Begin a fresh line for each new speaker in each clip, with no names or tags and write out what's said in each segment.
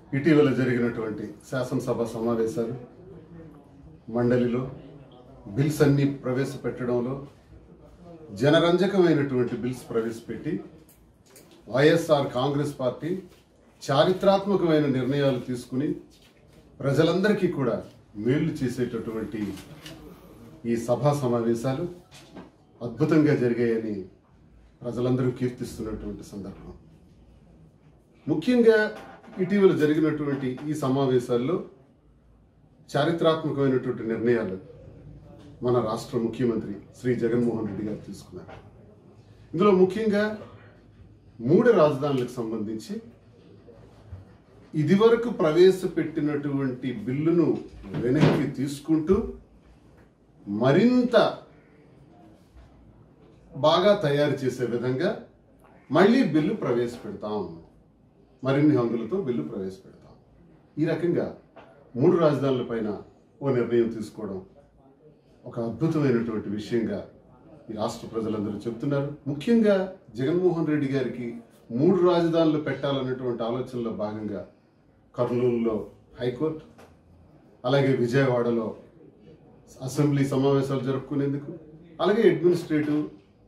ఇటీవల జరిగినటువంటి శాసనసభ సమావేశాలు మండలిలో బిల్స్ అన్ని ప్రవేశపెట్టడంలో జనరంజకమైనటువంటి బిల్స్ ప్రవేశపెట్టి వైఎస్ఆర్ కాంగ్రెస్ పార్టీ చారిత్రాత్మకమైన నిర్ణయాలు తీసుకుని ప్రజలందరికీ కూడా మేళ్లు చేసేటటువంటి ఈ సభా సమావేశాలు అద్భుతంగా జరిగాయని ప్రజలందరూ కీర్తిస్తున్నటువంటి సందర్భం ముఖ్యంగా ఇటీవల జరిగినటువంటి ఈ సమావేశాల్లో చారిత్రాత్మకమైనటువంటి నిర్ణయాలు మన రాష్ట్ర ముఖ్యమంత్రి శ్రీ జగన్మోహన్ రెడ్డి గారు తీసుకున్నారు ఇందులో ముఖ్యంగా మూడు రాజధానులకు సంబంధించి ఇదివరకు ప్రవేశపెట్టినటువంటి బిల్లును వెనక్కి తీసుకుంటూ మరింత బాగా తయారు చేసే విధంగా మళ్ళీ బిల్లు ప్రవేశపెడతాం మరిన్ని హంగులతో బిల్లు ప్రవేశపెడతాం ఈ రకంగా మూడు రాజధానుల పైన ఓ నిర్ణయం తీసుకోవడం ఒక అద్భుతమైనటువంటి విషయంగా ఈ రాష్ట్ర ప్రజలందరూ చెప్తున్నారు ముఖ్యంగా జగన్మోహన్ రెడ్డి గారికి మూడు రాజధానులు పెట్టాలన్నటువంటి ఆలోచనలో భాగంగా కర్నూలులో హైకోర్టు అలాగే విజయవాడలో అసెంబ్లీ సమావేశాలు జరుపుకునేందుకు అలాగే అడ్మినిస్ట్రేటివ్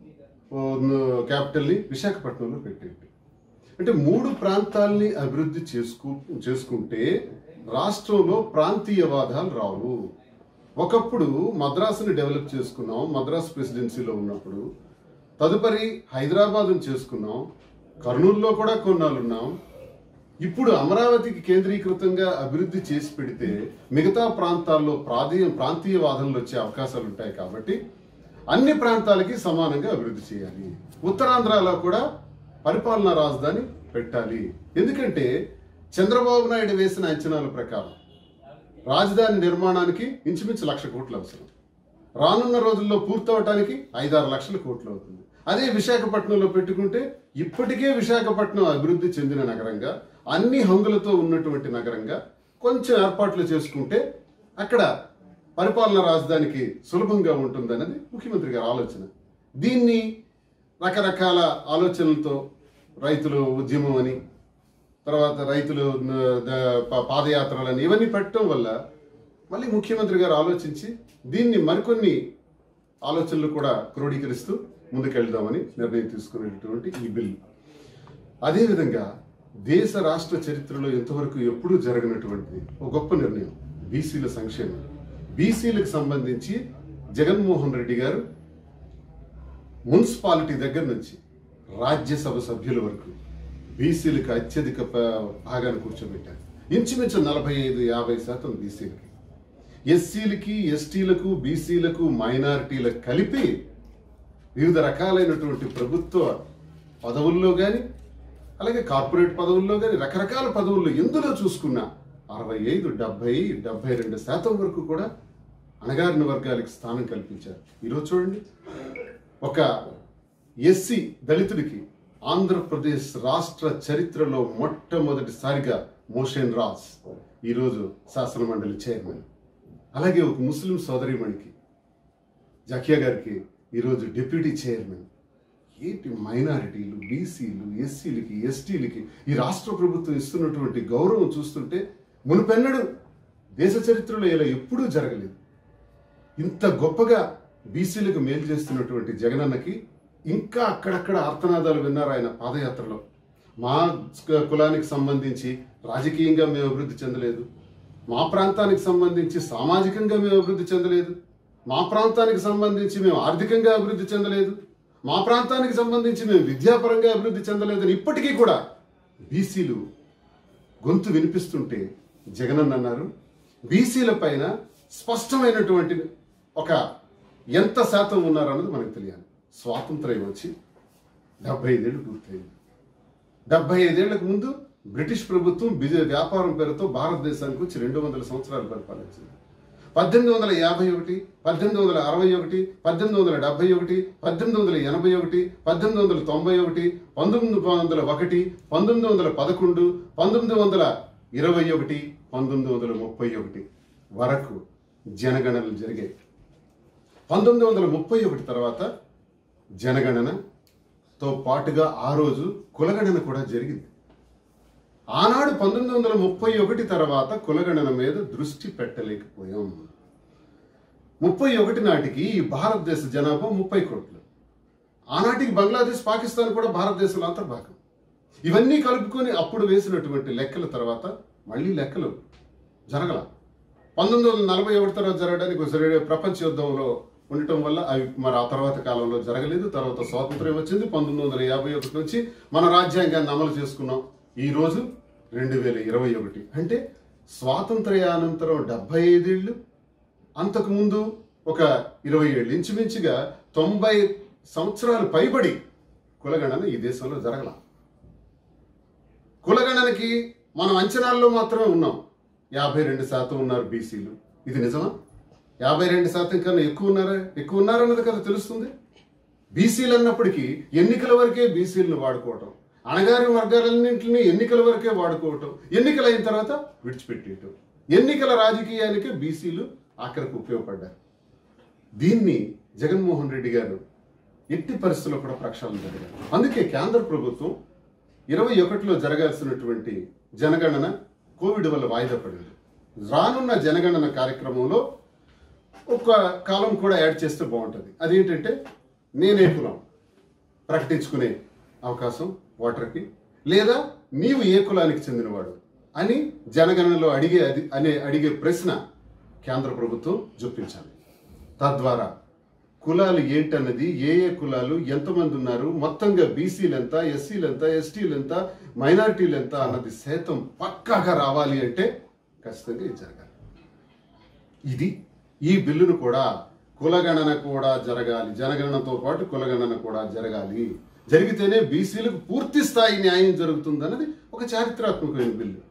క్యాపిటల్ని విశాఖపట్నంలో పెట్టింది అంటే మూడు ప్రాంతాల్ని అభివృద్ధి చేసుకు చేసుకుంటే రాష్ట్రంలో ప్రాంతీయవాదాలు రావు ఒకప్పుడు మద్రాసుని డెవలప్ చేసుకున్నాం మద్రాసు ప్రెసిడెన్సీలో ఉన్నప్పుడు తదుపరి హైదరాబాద్ను చేసుకున్నాం కర్నూలులో కూడా కొన్నాళ్ళున్నాం ఇప్పుడు అమరావతికి కేంద్రీకృతంగా అభివృద్ధి చేసి పెడితే మిగతా ప్రాంతాల్లో ప్రాంతీయ ప్రాంతీయవాదంలో వచ్చే అవకాశాలు ఉంటాయి కాబట్టి అన్ని ప్రాంతాలకి సమానంగా అభివృద్ధి చేయాలి ఉత్తరాంధ్రలో కూడా పరిపాలనా రాజధాని పెట్టాలి ఎందుకంటే చంద్రబాబు నాయుడు వేసిన అంచనాల ప్రకారం రాజధాని నిర్మాణానికి ఇంచుమించు లక్ష కోట్లు అవసరం రానున్న రోజుల్లో పూర్తవటానికి ఐదారు లక్షల కోట్లు అవుతుంది అదే విశాఖపట్నంలో పెట్టుకుంటే ఇప్పటికే విశాఖపట్నం అభివృద్ధి చెందిన నగరంగా అన్ని హంగులతో ఉన్నటువంటి నగరంగా కొంచెం ఏర్పాట్లు చేసుకుంటే అక్కడ పరిపాలన రాజధానికి సులభంగా ఉంటుందన్నది ముఖ్యమంత్రి గారి ఆలోచన దీన్ని రకరకాల ఆలోచనలతో రైతులు ఉద్యమం అని తర్వాత రైతులు న- ద- ప- పాదయాత్రలని ఇవన్నీ పెట్టడం వల్ల మళ్ళీ ముఖ్యమంత్రి గారు ఆలోచించి దీన్ని మరికొన్ని ఆలోచనలు కూడా క్రోడీకరిస్తూ ముందుకెళ్దామని నిర్ణయం తీసుకునేటటువంటి ఈ బిల్ అదేవిధంగా దేశ రాష్ట్ర చరిత్రలో ఇంతవరకు ఎప్పుడూ జరగనటువంటిది ఒక గొప్ప నిర్ణయం బీసీల సంక్షేమం బీసీలకు సంబంధించి జగన్మోహన్ రెడ్డి గారు మున్సిపాలిటీ దగ్గర నుంచి రాజ్యసభ సభ్యుల వరకు బీసీలకు అత్యధిక ప- భాగాన్ని కూర్చోబెట్టారు ఇంచుమించు నలభై ఐదు యాభై శాతం బీసీలకి ఎస్సీలకి ఎస్టీలకు బీసీలకు మైనారిటీలకు కలిపి వివిధ రకాలైనటువంటి ప్రభుత్వ పదవుల్లో కానీ అలాగే కార్పొరేట్ పదవుల్లో కానీ రకరకాల పదవుల్లో ఎందులో చూసుకున్నా అరవై ఐదు డెబ్బై డెబ్బై రెండు శాతం వరకు కూడా అణగారిన వర్గాలకు స్థానం కల్పించారు ఈరోజు చూడండి ఒక ఎస్సీ దళితుడికి ఆంధ్రప్రదేశ్ రాష్ట్ర చరిత్రలో మొట్టమొదటిసారిగా మోషన్ రాజ్ ఈరోజు శాసన మండలి చైర్మన్ అలాగే ఒక ముస్లిం సోదరిమణికి జకియా గారికి ఈరోజు డిప్యూటీ చైర్మన్ ఏంటి మైనారిటీలు బీసీలు ఎస్సీలకి ఎస్టీలకి ఈ రాష్ట్ర ప్రభుత్వం ఇస్తున్నటువంటి గౌరవం చూస్తుంటే మునుపెన్నడు దేశ చరిత్రలో ఇలా ఎప్పుడూ జరగలేదు ఇంత గొప్పగా బీసీలకు మేలు చేస్తున్నటువంటి జగనన్నకి ఇంకా అక్కడక్కడ ఆర్తనాదాలు విన్నారు ఆయన పాదయాత్రలో మా కులానికి సంబంధించి రాజకీయంగా మేము అభివృద్ధి చెందలేదు మా ప్రాంతానికి సంబంధించి సామాజికంగా మేము అభివృద్ధి చెందలేదు మా ప్రాంతానికి సంబంధించి మేము ఆర్థికంగా అభివృద్ధి చెందలేదు మా ప్రాంతానికి సంబంధించి మేము విద్యాపరంగా అభివృద్ధి చెందలేదని ఇప్పటికీ కూడా బీసీలు గొంతు వినిపిస్తుంటే జగనన్న అన్నారు బీసీల పైన స్పష్టమైనటువంటి ఒక ఎంత శాతం ఉన్నారన్నది మనకు తెలియాలి స్వాతంత్ర్యం వచ్చి డెబ్బై ఐదేళ్ళు పూర్తయింది డెబ్బై ఐదేళ్లకు ముందు బ్రిటిష్ ప్రభుత్వం బిజ వ్యాపారం పేరుతో భారతదేశానికి వచ్చి రెండు వందల సంవత్సరాలు పరిపాలించింది పద్దెనిమిది వందల యాభై ఒకటి పద్దెనిమిది వందల అరవై ఒకటి పద్దెనిమిది వందల డెబ్బై ఒకటి పద్దెనిమిది వందల ఎనభై ఒకటి పద్దెనిమిది వందల తొంభై ఒకటి పంతొమ్మిది వందల ఒకటి పంతొమ్మిది వందల పదకొండు పంతొమ్మిది వందల ఇరవై ఒకటి పంతొమ్మిది వందల ముప్పై ఒకటి వరకు జనగణనలు జరిగాయి పంతొమ్మిది వందల ముప్పై ఒకటి తర్వాత జనగణనతో పాటుగా ఆ రోజు కులగణన కూడా జరిగింది ఆనాడు పంతొమ్మిది వందల ముప్పై ఒకటి తర్వాత కులగణన మీద దృష్టి పెట్టలేకపోయాం ముప్పై ఒకటి నాటికి ఈ భారతదేశ జనాభా ముప్పై కోట్లు ఆనాటికి బంగ్లాదేశ్ పాకిస్తాన్ కూడా భారతదేశంలో అంతర్భాగం ఇవన్నీ కలుపుకొని అప్పుడు వేసినటువంటి లెక్కల తర్వాత మళ్ళీ లెక్కలు జరగల పంతొమ్మిది వందల నలభై ఒకటి తర్వాత జరగడానికి జరిగే ప్రపంచ యుద్ధంలో ఉండటం వల్ల అవి మరి ఆ తర్వాత కాలంలో జరగలేదు తర్వాత స్వాతంత్ర్యం వచ్చింది పంతొమ్మిది వందల యాభై ఒకటి నుంచి మన రాజ్యాంగాన్ని అమలు చేసుకున్నాం ఈ రోజు రెండు వేల ఇరవై ఒకటి అంటే స్వాతంత్ర్యానంతరం డెబ్బై ఐదేళ్ళు అంతకుముందు ఒక ఇరవై ఏళ్ళు ఇంచుమించుగా తొంభై సంవత్సరాలు పైబడి కులగణన ఈ దేశంలో జరగల కులగణనకి మనం అంచనాల్లో మాత్రమే ఉన్నాం యాభై రెండు శాతం ఉన్నారు బీసీలు ఇది నిజమా యాభై రెండు శాతం కన్నా ఎక్కువ ఉన్నారా ఎక్కువ ఉన్నారన్నది కదా తెలుస్తుంది బీసీలు అన్నప్పటికీ ఎన్నికల వరకే బీసీలను వాడుకోవటం అణగారి వర్గాలన్నింటినీ ఎన్నికల వరకే వాడుకోవటం ఎన్నికలు అయిన తర్వాత విడిచిపెట్టేయటం ఎన్నికల రాజకీయానికి బీసీలు ఆఖరికి ఉపయోగపడ్డారు దీన్ని జగన్మోహన్ రెడ్డి గారు ఎట్టి పరిస్థితుల్లో కూడా ప్రక్షాళన జరిగారు అందుకే కేంద్ర ప్రభుత్వం ఇరవై ఒకటిలో జరగాల్సినటువంటి జనగణన కోవిడ్ వల్ల వాయిదా పడింది రానున్న జనగణన కార్యక్రమంలో ఒక కాలం కూడా యాడ్ చేస్తే బాగుంటుంది అదేంటంటే నేనే కులం ప్రకటించుకునే అవకాశం ఓటర్కి లేదా నీవు ఏ కులానికి చెందినవాడు అని జనగణనలో అడిగే అది అనే అడిగే ప్రశ్న కేంద్ర ప్రభుత్వం చూపించాలి తద్వారా కులాలు ఏంటన్నది ఏ ఏ కులాలు ఎంతమంది ఉన్నారు మొత్తంగా బీసీలు ఎంత ఎస్సీలు ఎంత ఎస్టీలు ఎంత మైనారిటీలు ఎంత అన్నది శాతం పక్కాగా రావాలి అంటే ఖచ్చితంగా ఇది జరగాలి ఇది ఈ బిల్లును కూడా కులగణన కూడా జరగాలి జనగణనతో పాటు కులగణన కూడా జరగాలి జరిగితేనే బీసీలకు పూర్తి స్థాయి న్యాయం జరుగుతుందన్నది ఒక చారిత్రాత్మకమైన బిల్లు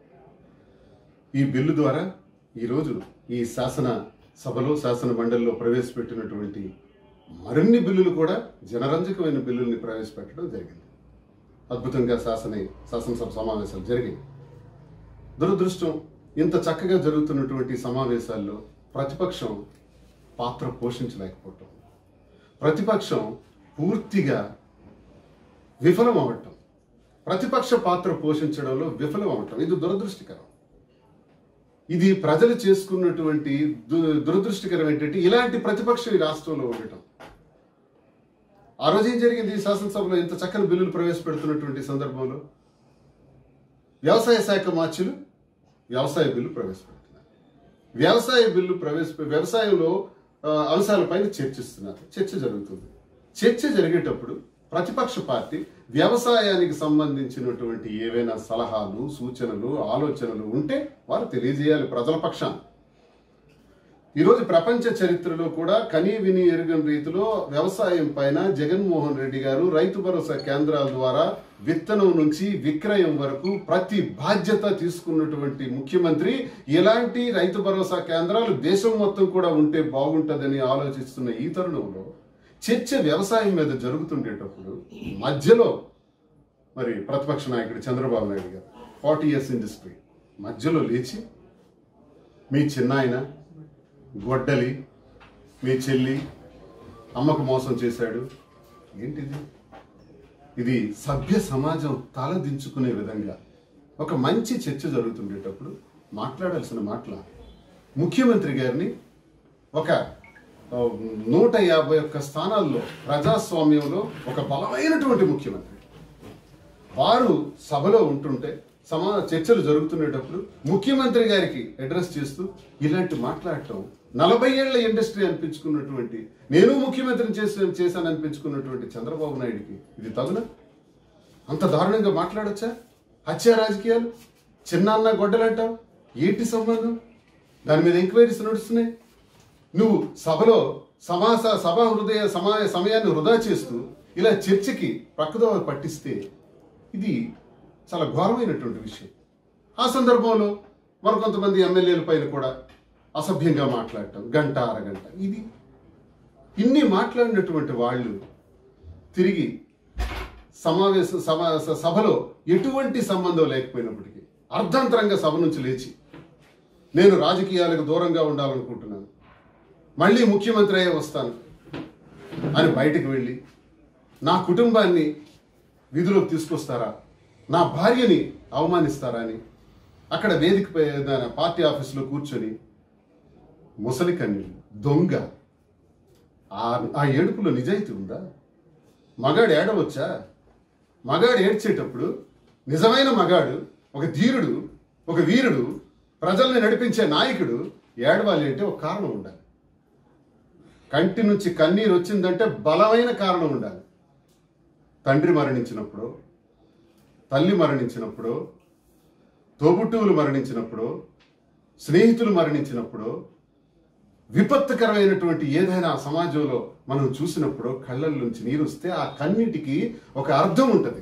ఈ బిల్లు ద్వారా ఈరోజు ఈ శాసన సభలో శాసన మండలిలో ప్రవేశపెట్టినటువంటి మరిన్ని బిల్లులు కూడా జనరంజకమైన బిల్లుల్ని ప్రవేశపెట్టడం జరిగింది అద్భుతంగా శాసన శాసనసభ సమావేశాలు జరిగాయి దురదృష్టం ఇంత చక్కగా జరుగుతున్నటువంటి సమావేశాల్లో ప్రతిపక్షం పాత్ర పోషించలేకపోవటం ప్రతిపక్షం పూర్తిగా విఫలం అవటం ప్రతిపక్ష పాత్ర పోషించడంలో విఫలం అవటం ఇది దురదృష్టకరం ఇది ప్రజలు చేసుకున్నటువంటి దు- దురదృష్టకరం ఏంటంటే ఇలాంటి ప్రతిపక్షం ఈ రాష్ట్రంలో ఉండటం ఆ రోజు ఏం జరిగింది ఈ శాసనసభలో ఇంత చక్కని బిల్లులు ప్రవేశపెడుతున్నటువంటి సందర్భంలో వ్యవసాయ శాఖ మార్చులు వ్యవసాయ బిల్లు ప్రవేశపెడుతున్నారు వ్యవసాయ బిల్లు ప్రవేశ వ్యవసాయంలో ఆ, అంశాలపైన చర్చిస్తున్నారు చర్చ జరుగుతుంది చర్చ జరిగేటప్పుడు ప్రతిపక్ష పార్టీ వ్యవసాయానికి సంబంధించినటువంటి ఏవైనా సలహాలు సూచనలు ఆలోచనలు ఉంటే వారు తెలియజేయాలి ప్రజల పక్షాన ఈరోజు ప్రపంచ చరిత్రలో కూడా కనీ విని ఎరుగని రీతిలో వ్యవసాయం పైన జగన్మోహన్ రెడ్డి గారు రైతు భరోసా కేంద్రాల ద్వారా విత్తనం నుంచి విక్రయం వరకు ప్రతి బాధ్యత తీసుకున్నటువంటి ముఖ్యమంత్రి ఎలాంటి రైతు భరోసా కేంద్రాలు దేశం మొత్తం కూడా ఉంటే బాగుంటుందని ఆలోచిస్తున్న ఈ తరుణంలో చర్చ వ్యవసాయం మీద జరుగుతుండేటప్పుడు మధ్యలో మరి ప్రతిపక్ష నాయకుడు చంద్రబాబు నాయుడు గారు ఫార్టీ ఇయర్స్ ఇండస్ట్రీ మధ్యలో లేచి మీ చిన్నాయన గొడ్డలి మీ చెల్లి అమ్మకు మోసం చేశాడు ఏంటిది ఇది సభ్య సమాజం తలదించుకునే విధంగా ఒక మంచి చర్చ జరుగుతుండేటప్పుడు మాట్లాడాల్సిన మాటల ముఖ్యమంత్రి గారిని ఒక ఆ, నూట యాభై ఒక్క స్థానాల్లో ప్రజాస్వామ్యంలో ఒక బలమైనటువంటి ముఖ్యమంత్రి వారు సభలో ఉంటుంటే సమా చర్చలు జరుగుతునేటప్పుడు ముఖ్యమంత్రి గారికి అడ్రస్ చేస్తూ ఇలాంటి మాట్లాడటం నలభై ఏళ్ల ఇండస్ట్రీ అనిపించుకున్నటువంటి నేను ముఖ్యమంత్రిని చేసి చేశాను అనిపించుకున్నటువంటి చంద్రబాబు నాయుడికి ఇది తగునా అంత దారుణంగా మాట్లాడొచ్చా హత్య రాజకీయాలు చిన్నాన్న గొడ్డలంటావు ఏంటి సంబంధం దాని మీద ఎంక్వైరీస్ నడుస్తున్నాయి నువ్వు సభలో సమాస సభ హృదయ సమా సమయాన్ని వృధా చేస్తూ ఇలా చర్చకి ప్రక్కదో పట్టిస్తే ఇది చాలా ఘోరమైనటువంటి విషయం ఆ సందర్భంలో మరికొంతమంది ఎమ్మెల్యేల పైన కూడా అసభ్యంగా మాట్లాడటం గంట అరగంట ఇది ఇన్ని మాట్లాడినటువంటి వాళ్ళు తిరిగి సమావేశ సభ స- సభలో ఎటువంటి సంబంధం లేకపోయినప్పటికీ అర్ధంతరంగా సభ నుంచి లేచి నేను రాజకీయాలకు దూరంగా ఉండాలనుకుంటున్నాను మళ్ళీ ముఖ్యమంత్రి అయ్యే వస్తాను అని బయటకు వెళ్ళి నా కుటుంబాన్ని విధిలోకి తీసుకొస్తారా నా భార్యని అవమానిస్తారా అని అక్కడ వేదిక పై- దాని పార్టీ ఆఫీసులో కూర్చొని ముసలి కన్నీళ్ళు దొంగ ఆ ఆ ఏడుపులో నిజాయితీ ఉందా మగాడు ఏడవచ్చా మగాడు ఏడ్చేటప్పుడు నిజమైన మగాడు ఒక ధీరుడు ఒక వీరుడు ప్రజల్ని నడిపించే నాయకుడు ఏడవాలి అంటే ఒక కారణం ఉండాలి కంటి నుంచి కన్నీరు వచ్చిందంటే బలమైన కారణం ఉండాలి తండ్రి మరణించినప్పుడు తల్లి మరణించినప్పుడు తోబుట్టువులు మరణించినప్పుడు స్నేహితులు మరణించినప్పుడు విపత్తుకరమైనటువంటి ఏదైనా సమాజంలో మనం చూసినప్పుడు కళ్ళ నుంచి నీరు వస్తే ఆ కన్నిటికి ఒక అర్థం ఉంటుంది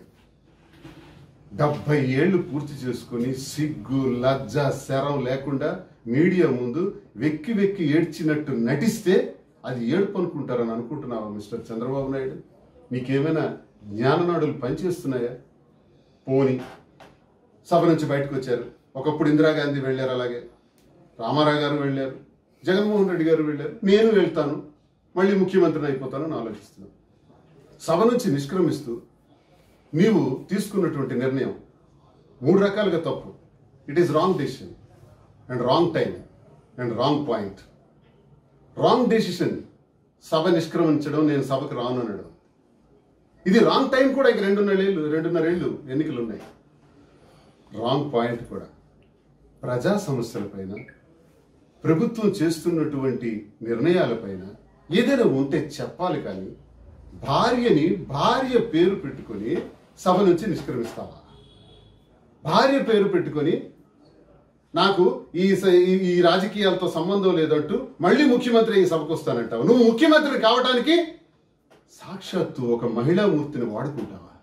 డెబ్బై ఏళ్ళు పూర్తి చేసుకుని సిగ్గు లజ్జ శరం లేకుండా మీడియా ముందు వెక్కి వెక్కి ఏడ్చినట్టు నటిస్తే అది ఏడుపు అనుకుంటారని అనుకుంటున్నావా మిస్టర్ చంద్రబాబు నాయుడు నీకేమైనా జ్ఞాననాడులు పనిచేస్తున్నాయా పోని సభ నుంచి బయటకు వచ్చారు ఒకప్పుడు ఇందిరాగాంధీ వెళ్ళారు అలాగే రామారావు గారు వెళ్ళారు జగన్మోహన్ రెడ్డి గారు వెళ్ళారు నేను వెళ్తాను మళ్ళీ ముఖ్యమంత్రిని అయిపోతానని ఆలోచిస్తున్నాను సభ నుంచి నిష్క్రమిస్తూ నీవు తీసుకున్నటువంటి నిర్ణయం మూడు రకాలుగా తప్పు it is wrong decision and wrong time and wrong point wrong decision సభ నిష్క్రమించడం నేను సభకు రాను అనడం ఇది రాంగ్ టైం కూడా ఇక రెండున్నరేళ్ళు రెండున్నరేళ్ళు ఎన్నికలు ఉన్నాయి రాంగ్ పాయింట్ కూడా ప్రజా సమస్యలపైన ప్రభుత్వం చేస్తున్నటువంటి నిర్ణయాలపైన ఏదైనా ఉంటే చెప్పాలి కానీ భార్యని భార్య పేరు పెట్టుకొని సభ నుంచి నిష్క్రమిస్తావా భార్య పేరు పెట్టుకొని నాకు ఈ స- ఈ- ఈ రాజకీయాలతో సంబంధం లేదంటూ మళ్ళీ ముఖ్యమంత్రి ఈ సభకు వస్తానంటావు నువ్వు ముఖ్యమంత్రి కావడానికి సాక్షాత్తు ఒక మహిళా మూర్తిని వాడుకుంటావా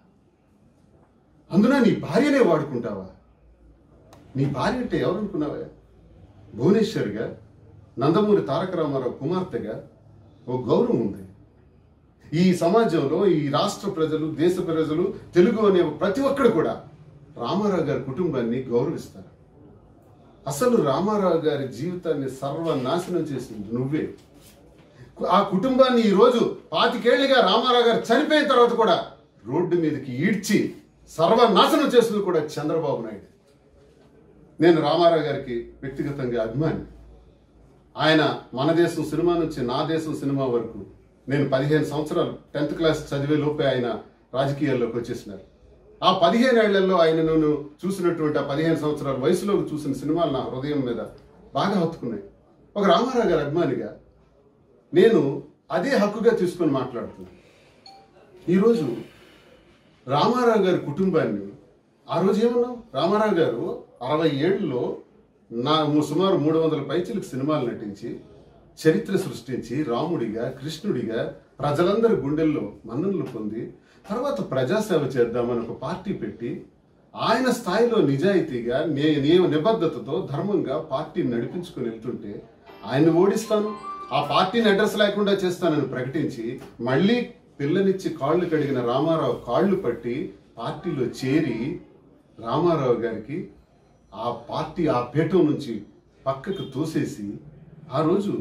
అందున నీ భార్యనే వాడుకుంటావా నీ భార్య అంటే ఎవరు అనుకున్నావా భువనేశ్వర్గా నందమూరి తారక రామారావు కుమార్తెగా ఓ గౌరవం ఉంది ఈ సమాజంలో ఈ రాష్ట్ర ప్రజలు దేశ ప్రజలు తెలుగు అనే ప్రతి ఒక్కడు కూడా రామారావు గారి కుటుంబాన్ని గౌరవిస్తారు అసలు రామారావు గారి జీవితాన్ని సర్వనాశనం చేసింది నువ్వే ఆ కుటుంబాన్ని ఈ రోజు పాతికేళ్లుగా రామారావు గారు చనిపోయిన తర్వాత కూడా రోడ్డు మీదకి ఈడ్చి సర్వనాశనం చేసింది కూడా చంద్రబాబు నాయుడు నేను రామారావు గారికి వ్యక్తిగతంగా అభిమాని ఆయన మన దేశం సినిమా నుంచి నా దేశం సినిమా వరకు నేను పదిహేను సంవత్సరాలు టెన్త్ క్లాస్ చదివే లోపే ఆయన రాజకీయాల్లోకి వచ్చేసినారు ఆ పదిహేను ఏళ్లలో ఆయన నేను చూసినటువంటి ఆ పదిహేను సంవత్సరాల వయసులో చూసిన సినిమాలు నా హృదయం మీద బాగా హత్తుకున్నాయి ఒక రామారావు గారి అభిమానిగా నేను అదే హక్కుగా తీసుకొని మాట్లాడుతున్నాను ఈరోజు రామారావు గారి కుటుంబాన్ని ఆ రోజు ఏమన్నాం రామారావు గారు అరవై ఏళ్ళలో నా ము- సుమారు మూడు వందల పైచిలకు సినిమాలు నటించి చరిత్ర సృష్టించి రాముడిగా కృష్ణుడిగా ప్రజలందరి గుండెల్లో మన్ననలు పొంది తర్వాత ప్రజాసేవ చేద్దామని ఒక పార్టీ పెట్టి ఆయన స్థాయిలో నిజాయితీగా నే నేను నిబద్ధతతో ధర్మంగా పార్టీని నడిపించుకుని వెళ్తుంటే ఆయన్ని ఓడిస్తాను ఆ పార్టీని అడ్రస్ లేకుండా చేస్తానని ప్రకటించి మళ్ళీ పిల్లనిచ్చి కాళ్ళు కడిగిన రామారావు కాళ్ళు పట్టి పార్టీలో చేరి రామారావు గారికి ఆ పార్టీ ఆ పీఠం నుంచి పక్కకు తోసేసి ఆ రోజు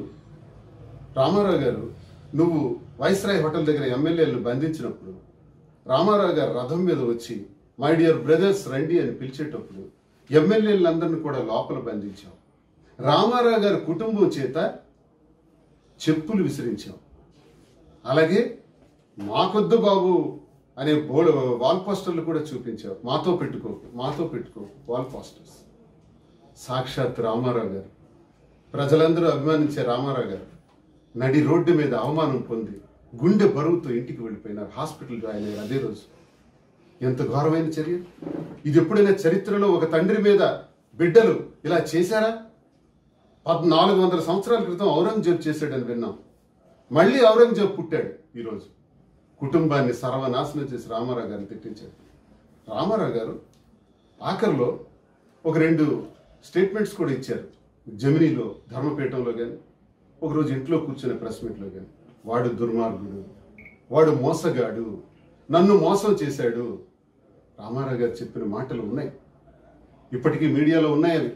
రామారావు గారు నువ్వు వైస్రాయ్ హోటల్ దగ్గర ఎమ్మెల్యేలను బంధించినప్పుడు రామారావు గారు రథం మీద వచ్చి మై డియర్ బ్రదర్స్ రండి అని పిలిచేటప్పుడు ఎమ్మెల్యేలందరినీ కూడా లోపల బంధించావు రామారావు గారి కుటుంబం చేత చెప్పులు విసిరించావు అలాగే మాకొద్దు బాబు అనే బోర్డు వాల్ పోస్టర్లు కూడా చూపించావు మాతో పెట్టుకోకు మాతో పెట్టుకోకు వాల్ పోస్టర్స్ సాక్షాత్ రామారావు గారు ప్రజలందరూ అభిమానించే రామారావు గారు నడి రోడ్డు మీద అవమానం పొంది గుండె బరువుతో ఇంటికి వెళ్ళిపోయినారు హాస్పిటల్ జాయిన్ అయ్యారు అదే రోజు ఎంత ఘోరమైన చర్య ఇది ఎప్పుడైనా చరిత్రలో ఒక తండ్రి మీద బిడ్డలు ఇలా చేశారా పద్నాలుగు వందల సంవత్సరాల క్రితం ఔరంగజేబ్ చేశాడని విన్నాం మళ్ళీ ఔరంగజేబ్ పుట్టాడు ఈరోజు కుటుంబాన్ని సర్వనాశనం చేసి రామారావు గారిని తిట్టించాడు రామారావు గారు ఆఖరిలో ఒక రెండు స్టేట్మెంట్స్ కూడా ఇచ్చారు జమినీలో ధర్మపీఠంలో కానీ ఒకరోజు ఇంట్లో కూర్చునే ప్రెస్ మీట్లో కానీ వాడు దుర్మార్గుడు వాడు మోసగాడు నన్ను మోసం చేశాడు రామారావు గారు చెప్పిన మాటలు ఉన్నాయి ఇప్పటికీ మీడియాలో ఉన్నాయి అవి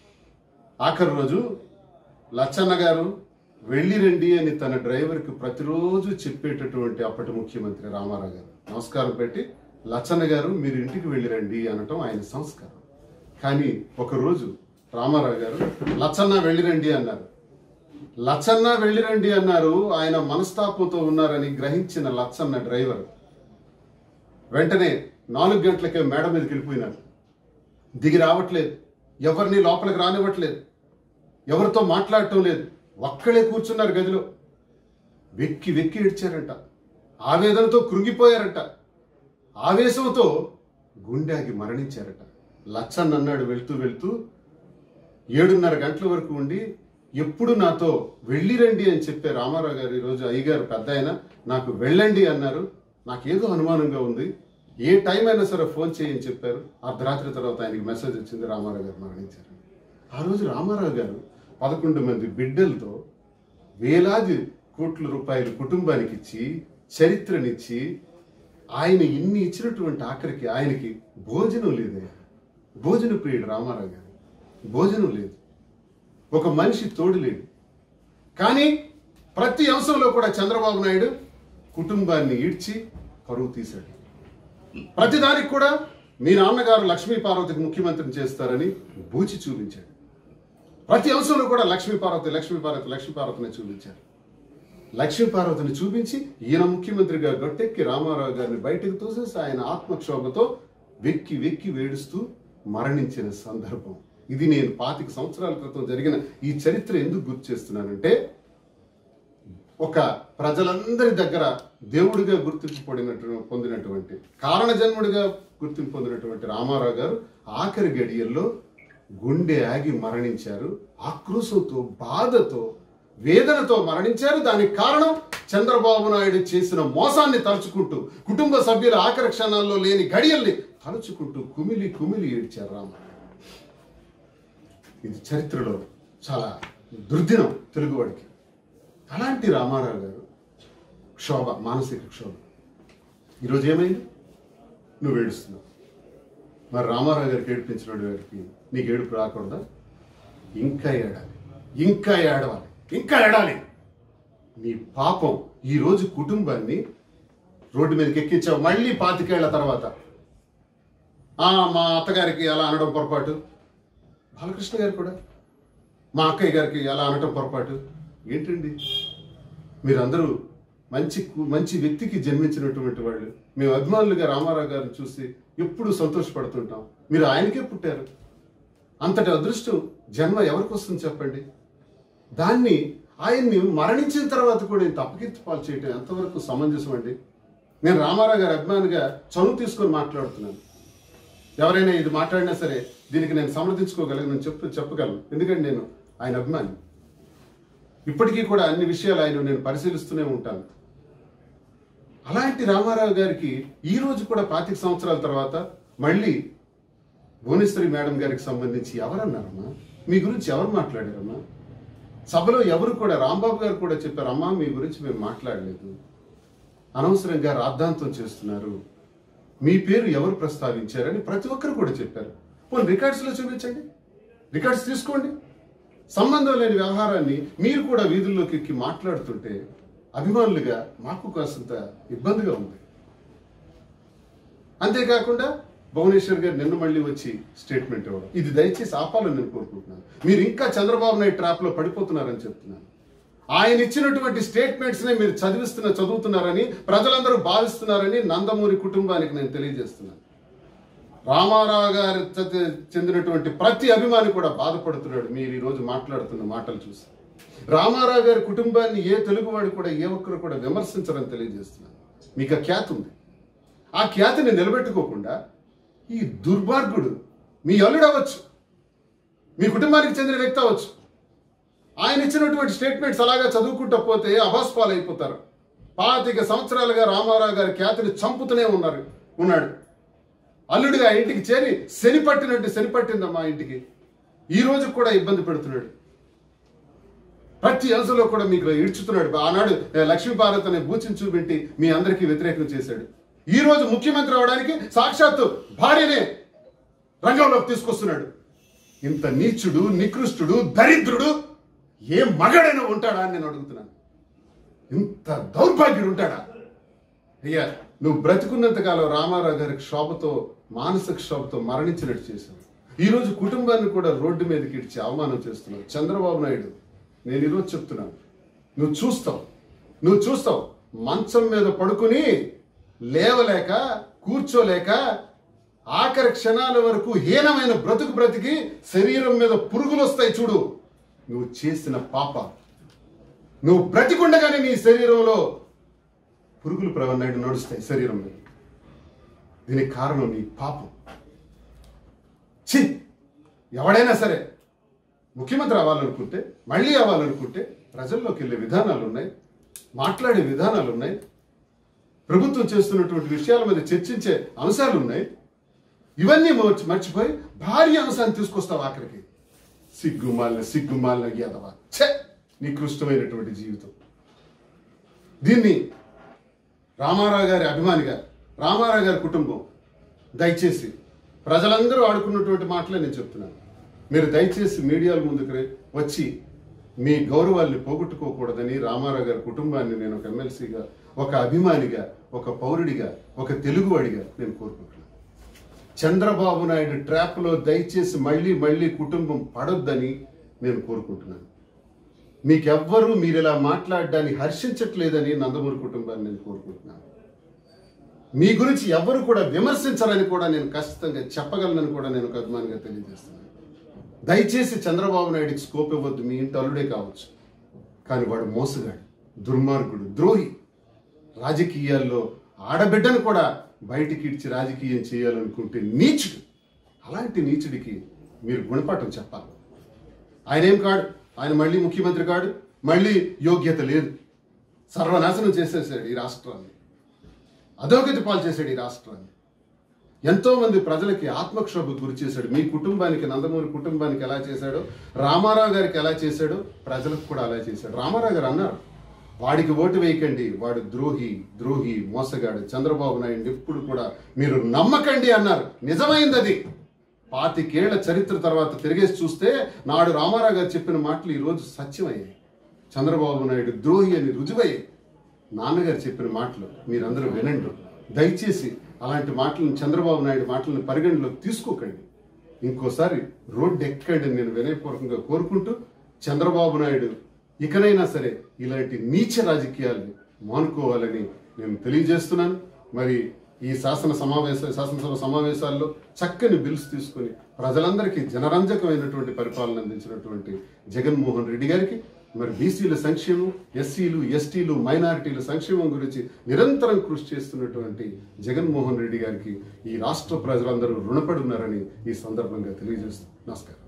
ఆఖరి రోజు లచ్చన్న గారు వెళ్ళి రండి అని తన డ్రైవర్కి ప్రతిరోజు చెప్పేటటువంటి అప్పటి ముఖ్యమంత్రి రామారావు గారు నమస్కారం పెట్టి లచ్చన్న గారు మీరు ఇంటికి వెళ్ళిరండి అనటం ఆయన సంస్కారం కానీ ఒకరోజు రామారావు గారు లచ్చన్న వెళ్ళిరండి అన్నారు లచ్చన్న వెళ్ళిరండి అన్నారు ఆయన మనస్తాపంతో ఉన్నారని గ్రహించిన లచ్చన్న డ్రైవర్ వెంటనే నాలుగు గంటలకే మేడ మీదకి వెళ్ళిపోయినారు దిగి రావట్లేదు ఎవరిని లోపలికి రానివ్వట్లేదు ఎవరితో మాట్లాడటం లేదు ఒక్కడే కూర్చున్నారు గదిలో వెక్కి వెక్కి ఏడ్చారంట ఆవేదనతో కృంగిపోయారంట ఆవేశంతో గుండెకి మరణించారట లచ్చన్ అన్నాడు వెళ్తూ వెళ్తూ ఏడున్నర గంటల వరకు ఉండి ఎప్పుడు నాతో వెళ్ళిరండి అని చెప్పే రామారావు గారు ఈరోజు అయ్యగారు పెద్ద ఆయన నాకు వెళ్ళండి అన్నారు నాకేదో అనుమానంగా ఉంది ఏ టైం అయినా సరే ఫోన్ చేయని చెప్పారు అర్ధరాత్రి తర్వాత ఆయనకి మెసేజ్ వచ్చింది రామారావు గారు మరణించారు ఆ రోజు రామారావు గారు పదకొండు మంది బిడ్డలతో వేలాది కోట్ల రూపాయలు కుటుంబానికి ఇచ్చి చరిత్రనిచ్చి ఆయన ఇన్ని ఇచ్చినటువంటి ఆఖరికి ఆయనకి భోజనం లేదే భోజన ప్రియుడు రామారావు గారు భోజనం లేదు ఒక మనిషి తోడు లేడు కానీ ప్రతి అంశంలో కూడా చంద్రబాబు నాయుడు కుటుంబాన్ని ఈడ్చి పరువు తీశాడు ప్రతిదానికి కూడా మీ నాన్నగారు లక్ష్మీ పార్వతికి ముఖ్యమంత్రిని చేస్తారని బూచి చూపించాడు ప్రతి అంశంలో కూడా లక్ష్మీ పార్వతి లక్ష్మీ పార్వతి లక్ష్మీ పార్వతిని చూపించారు లక్ష్మీ పార్వతిని చూపించి ఈయన ముఖ్యమంత్రిగా గట్టెక్కి రామారావు గారిని బయటకు తోసేసి ఆయన ఆత్మక్షోభతో వెక్కి వెక్కి వేడుస్తూ మరణించిన సందర్భం ఇది నేను పాతిక సంవత్సరాల క్రితం జరిగిన ఈ చరిత్ర ఎందుకు గుర్తు చేస్తున్నానంటే ఒక ప్రజలందరి దగ్గర దేవుడిగా గుర్తింపు పొందినట్టు పొందినటువంటి కారణ జన్ముడిగా గుర్తింపు పొందినటువంటి రామారావు గారు ఆఖరి గడియల్లో గుండె ఆగి మరణించారు ఆక్రోశంతో బాధతో వేదనతో మరణించారు దానికి కారణం చంద్రబాబు నాయుడు చేసిన మోసాన్ని తలుచుకుంటూ కుటుంబ సభ్యుల ఆఖరి క్షణాల్లో లేని గడియల్ని తలుచుకుంటూ కుమిలి కుమిలి ఏడ్చారు రామారావు ఇది చరిత్రలో చాలా దుర్దినం తెలుగువాడికి అలాంటి రామారావు గారు క్షోభ మానసిక క్షోభ ఈరోజు ఏమైంది నువ్వు ఏడుస్తున్నావు మరి రామారావు గారికి ఏడిపించిన వాడికి నీకు ఏడుపు రాకూడదా ఇంకా ఏడాలి ఇంకా ఏడవాలి ఇంకా ఏడాలి నీ పాపం ఈ రోజు కుటుంబాన్ని రోడ్డు మీదకి ఎక్కించావు మళ్ళీ పాతికేళ్ల తర్వాత ఆ మా అత్తగారికి ఎలా అనడం పొరపాటు బాలకృష్ణ గారు కూడా మా అక్కయ్య గారికి ఎలా అనటం పొరపాటు ఏంటండి మీరందరూ మంచి కు- మంచి వ్యక్తికి జన్మించినటువంటి వాళ్ళు మేము అభిమానులుగా రామారావు గారిని చూసి ఎప్పుడు సంతోషపడుతుంటాం మీరు ఆయనకే పుట్టారు అంతటి అదృష్టం జన్మ ఎవరికి వస్తుంది చెప్పండి దాన్ని ఆయన్ని మరణించిన తర్వాత కూడా ఇంత అపకీర్తి పాలు చేయటం ఎంతవరకు సమంజసం అండి నేను రామారావు గారి అభిమానిగా చనువు తీసుకొని మాట్లాడుతున్నాను ఎవరైనా ఇది మాట్లాడినా సరే దీనికి నేను సమర్థించుకోగలను నేను చెప్పు చెప్పగలను ఎందుకంటే నేను ఆయన అభిమాని ఇప్పటికీ కూడా అన్ని విషయాలు ఆయన నేను పరిశీలిస్తూనే ఉంటాను అలాంటి రామారావు గారికి ఈ రోజు కూడా పాతిక సంవత్సరాల తర్వాత మళ్ళీ భువనేశ్వరి మేడం గారికి సంబంధించి ఎవరన్నారమ్మా మీ గురించి ఎవరు మాట్లాడారమ్మా సభలో ఎవరు కూడా రాంబాబు గారు కూడా చెప్పారు అమ్మా మీ గురించి మేము మాట్లాడలేదు అనవసరంగా రాద్ధాంతం చేస్తున్నారు మీ పేరు ఎవరు ప్రస్తావించారని ప్రతి ఒక్కరు కూడా చెప్పారు పోనీ రికార్డ్స్లో చూపించండి రికార్డ్స్ తీసుకోండి సంబంధం లేని వ్యవహారాన్ని మీరు కూడా వీధుల్లోకి ఎక్కి మాట్లాడుతుంటే అభిమానులుగా మాకు కాస్తంత ఇబ్బందిగా ఉంది అంతేకాకుండా భువనేశ్వర్ గారు నిన్న మళ్ళీ వచ్చి స్టేట్మెంట్ ఇవ్వడం ఇది దయచేసి ఆపాలని నేను కోరుకుంటున్నాను మీరు ఇంకా చంద్రబాబు నాయుడు ట్రాప్ లో పడిపోతున్నారని చెప్తున్నాను ఆయన ఇచ్చినటువంటి స్టేట్మెంట్స్ నే మీరు చదివిస్తున్న చదువుతున్నారని ప్రజలందరూ భావిస్తున్నారని నందమూరి కుటుంబానికి నేను తెలియజేస్తున్నాను రామారావు గారి చ- చెందినటువంటి ప్రతి అభిమాని కూడా బాధపడుతున్నాడు మీరు ఈ రోజు మాట్లాడుతున్న మాటలు చూసి రామారావు గారి కుటుంబాన్ని ఏ తెలుగువాడు కూడా ఏ ఒక్కరు కూడా విమర్శించరని తెలియజేస్తున్నాను మీకు ఆ ఖ్యాతి ఉంది ఆ ఖ్యాతిని నిలబెట్టుకోకుండా ఈ దుర్మార్గుడు మీ అల్లుడు అవ్వచ్చు మీ కుటుంబానికి చెందిన వ్యక్తి అవ్వచ్చు ఆయన ఇచ్చినటువంటి స్టేట్మెంట్స్ అలాగా చదువుకుంటూ పోతే అభాస్పాలు అయిపోతారు పాతిక సంవత్సరాలుగా రామారావు గారి ఖ్యాతిని చంపుతూనే ఉన్నారు ఉన్నాడు అల్లుడిగా ఇంటికి చేరి శని పట్టినట్టు శని పట్టిందమ్మా ఇంటికి ఈ రోజు కూడా ఇబ్బంది పెడుతున్నాడు ప్రతి అంశంలో కూడా మీకు ఇడ్చుతున్నాడు ఆనాడు లక్ష్మీ భారత్ అనే బూచిని చూపెట్టి మీ అందరికీ వ్యతిరేకం చేశాడు ఈ రోజు ముఖ్యమంత్రి అవడానికి సాక్షాత్తు భార్యనే రంగంలోకి తీసుకొస్తున్నాడు ఇంత నీచుడు నికృష్టుడు దరిద్రుడు ఏ మగాడైనా ఉంటాడా అని నేను అడుగుతున్నాను ఇంత దౌర్భాగ్యుడు ఉంటాడా అయ్యా నువ్వు బ్రతికున్నంత కాలం రామారావు గారి క్షోభతో మానసిక క్షోభతో మరణించినట్టు చేశావు ఈ రోజు కుటుంబాన్ని కూడా రోడ్డు మీదకి ఇచ్చి అవమానం చేస్తున్నావు చంద్రబాబు నాయుడు నేను ఈరోజు చెప్తున్నాను నువ్వు చూస్తావు నువ్వు చూస్తావు మంచం మీద పడుకుని లేవలేక కూర్చోలేక ఆఖరి క్షణాల వరకు హీనమైన బ్రతుకు బ్రతికి శరీరం మీద పురుగులు వస్తాయి చూడు నువ్వు చేసిన పాప నువ్వు బ్రతికుండగానే నీ శరీరంలో పురుగులు ప్రవన్నాడు నడుస్తాయి శరీరం మీద దీనికి కారణం నీ పాపం ఛీ ఎవడైనా సరే ముఖ్యమంత్రి అవ్వాలనుకుంటే మళ్ళీ అవ్వాలనుకుంటే ప్రజల్లోకి వెళ్ళే విధానాలు ఉన్నాయి మాట్లాడే విధానాలు ఉన్నాయి ప్రభుత్వం చేస్తున్నటువంటి విషయాల మీద చర్చించే అంశాలు ఉన్నాయి ఇవన్నీ మర్చి- మర్చిపోయి భారీ అంశాన్ని తీసుకొస్తావు ఆఖరికి సిగ్గుమాలిన సిగ్గుమాలిన యాదవ ఛే నికృష్టమైనటువంటి జీవితం దీన్ని రామారావు గారి అభిమానిగా రామారావు గారి కుటుంబం దయచేసి ప్రజలందరూ ఆడుకున్నటువంటి మాటలే నేను చెప్తున్నాను మీరు దయచేసి మీడియాల ముందుకు రే- వచ్చి మీ గౌరవాల్ని పోగొట్టుకోకూడదని రామారావు గారి కుటుంబాన్ని నేను ఒక ఎమ్మెల్సీగా ఒక అభిమానిగా ఒక పౌరుడిగా ఒక తెలుగువాడిగా నేను కోరుకుంటున్నాను చంద్రబాబు నాయుడు ట్రాప్లో దయచేసి మళ్ళీ మళ్ళీ కుటుంబం పడొద్దని నేను కోరుకుంటున్నాను మీకెవ్వరూ మీరు ఇలా మాట్లాడడాన్ని హర్షించట్లేదని నందమూరి కుటుంబాన్ని నేను కోరుకుంటున్నాను మీ గురించి ఎవ్వరు కూడా విమర్శించాలని కూడా నేను ఖచ్చితంగా చెప్పగలనని కూడా నేను ఒక అభిమానిగా తెలియజేస్తున్నాను దయచేసి చంద్రబాబు నాయుడికి స్కోప్ ఇవ్వద్దు మీ ఇంటి అల్లుడే కావచ్చు కానీ వాడు మోసగాడు దుర్మార్గుడు ద్రోహి రాజకీయాల్లో ఆడబిడ్డను కూడా బయటికి ఇడ్చి రాజకీయం చేయాలనుకుంటే నీచుడు అలాంటి నీచుడికి మీరు గుణపాఠం చెప్పాలి ఆయన ఏం కాడు ఆయన మళ్ళీ ముఖ్యమంత్రి కాడు మళ్ళీ యోగ్యత లేదు సర్వనాశనం చేసేసాడు ఈ రాష్ట్రాన్ని అధోగతి పాలు చేశాడు ఈ రాష్ట్రాన్ని ఎంతో మంది ప్రజలకి ఆత్మక్షోభకు గురి చేశాడు మీ కుటుంబానికి నందమూరి కుటుంబానికి ఎలా చేశాడో రామారావు గారికి ఎలా చేశాడో ప్రజలకు కూడా అలా చేశాడు రామారావు గారు అన్నారు వాడికి ఓటు వేయకండి వాడు ద్రోహి ద్రోహి మోసగాడు చంద్రబాబు నాయుడు ఎప్పుడు కూడా మీరు నమ్మకండి అన్నారు నిజమైంది అది పాతికేళ్ల చరిత్ర తర్వాత తిరిగేసి చూస్తే నాడు రామారావు గారు చెప్పిన మాటలు ఈరోజు సత్యమయ్యాయి చంద్రబాబు నాయుడు ద్రోహి అని రుజువయ్యాయి నాన్నగారు చెప్పిన మాటలు మీరందరూ వినండి దయచేసి అలాంటి మాటలను చంద్రబాబు నాయుడు మాటలను పరిగణలోకి తీసుకోకండి ఇంకోసారి రోడ్డు ఎక్కండి అని నేను వినయపూర్వకంగా కోరుకుంటూ చంద్రబాబు నాయుడు ఇకనైనా సరే ఇలాంటి నీచ రాజకీయాల్ని మానుకోవాలని నేను తెలియజేస్తున్నాను మరి ఈ శాసన సమావేశ శాసనసభ సమావేశాల్లో చక్కని బిల్స్ తీసుకొని ప్రజలందరికీ జనరంజకమైనటువంటి పరిపాలన అందించినటువంటి జగన్మోహన్ రెడ్డి గారికి మరి బీసీల సంక్షేమం ఎస్సీలు ఎస్టీలు మైనారిటీల సంక్షేమం గురించి నిరంతరం కృషి చేస్తున్నటువంటి జగన్మోహన్ రెడ్డి గారికి ఈ రాష్ట్ర ప్రజలందరూ రుణపడి ఉన్నారని ఈ సందర్భంగా తెలియజేస్తూ నమస్కారం